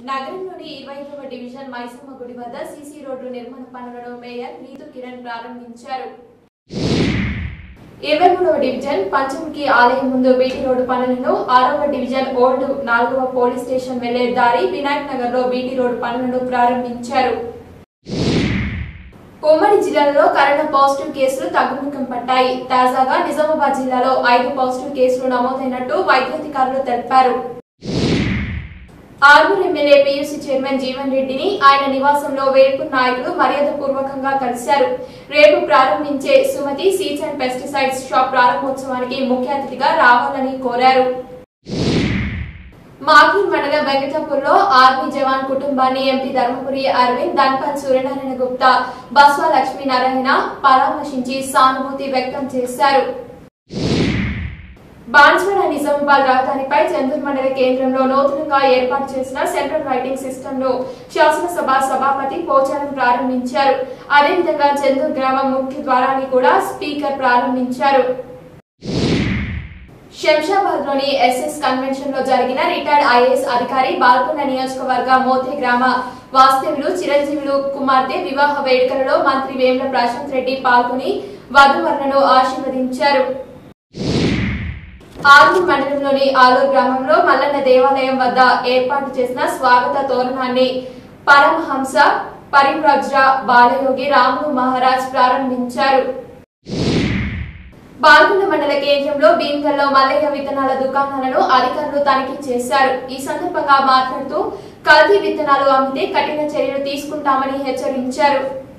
నగరంలోని ఇరవై ఐదవ డివిజన్ మైసమ్మ గుడి వద్ద సీసీ రోడ్డు నిర్మాణ పనులను మేయర్ నీతు కిరణ్ ప్రారంభించారు ఇరవై మూడవ డివిజన్ పంచముఖి ఆలయం ముందు బీటీ రోడ్డు పనులను ఆరవ డివిజన్ ఓల్డ్ నాలుగవ పోలీస్ స్టేషన్ వెళ్లే దారి వినాయక్ నగర్ లో బీటీ రోడ్డు పనులను ప్రారంభించారు ఉమ్మడి జిల్లాలో కరోనా పాజిటివ్ కేసులు తగ్గుముఖం పట్టాయి తాజాగా నిజామాబాద్ జిల్లాలో ఐదు పాజిటివ్ కేసులు నమోదైనట్టు వైద్యాధికారులు తెలిపారు Armoor MLA PUC chairman Jeevan రెడ్డిని ఆయన నివాసంలో వేల్పూర్ నాయకులు మర్యాద పూర్వకంగా కలిశారు రేపు ప్రారంభించే Sumathi seeds and pesticides shop ప్రారంభోత్సవానికి ముఖ్య అతిథిగా రావాలని కోరారు మాగి మండల వెంకటాపూర్లో ఆర్మీ జవాన్ కుటుంబాన్ని ఎంపీ ధర్మపురి అరవింద్ ధన్పల్ సూర్యనారాయణ గుప్తా బస్వా లక్ష్మీనారాయణ పరామర్శించి సానుభూతి వ్యక్తం చేశారు బాన్స్వాడ నిజామాబాద్ రహదారిపై చందూర్ మండల కేంద్రంలో నూతనంగా ఏర్పాటు చేసిన సెంట్రల్ రైటింగ్ సిస్టమ్ ను శాసనసభ సభాపతి పోచారం ప్రారంభించారు అదేవిధంగా చందూర్ గ్రామం ముఖ్య ద్వారాన్ని కూడా స్పీకర్ ప్రారంభించారు శంషాబాద్ లోని ఎస్ఎస్ కన్వెన్షన్ లో జరిగిన రిటైర్డ్ ఐఏఎస్ అధికారి బాల్కొండ నియోజకవర్గ మోతే గ్రామ వాస్తవ్యులు చిరంజీవులు కుమార్తె వివాహ వేడుకలలో మంత్రి వేముల ప్రశాంత్ రెడ్డి పాల్గొని వధువరులను ఆశీర్వదించారు ఆర్మూర్ మండలంలోని ఆలూరు గ్రామంలో మల్లన్న దేవాలయం వద్ద ఏర్పాటు చేసిన స్వాగత తోరణాన్ని పరమహంస పరివ్రజ్ర బాలయోగి రాములు మహారాజ్ ప్రారంభించారు బాల్కొండ మండల కేంద్రంలో భీమ్గల్లో మల్లయ్య విత్తనాల దుకాణాలను అధికారులు తనిఖీ చేశారు ఈ సందర్భంగా మాట్లాడుతూ కల్తీ విత్తనాలు అమ్మితే కఠిన చర్యలు తీసుకుంటామని హెచ్చరించారు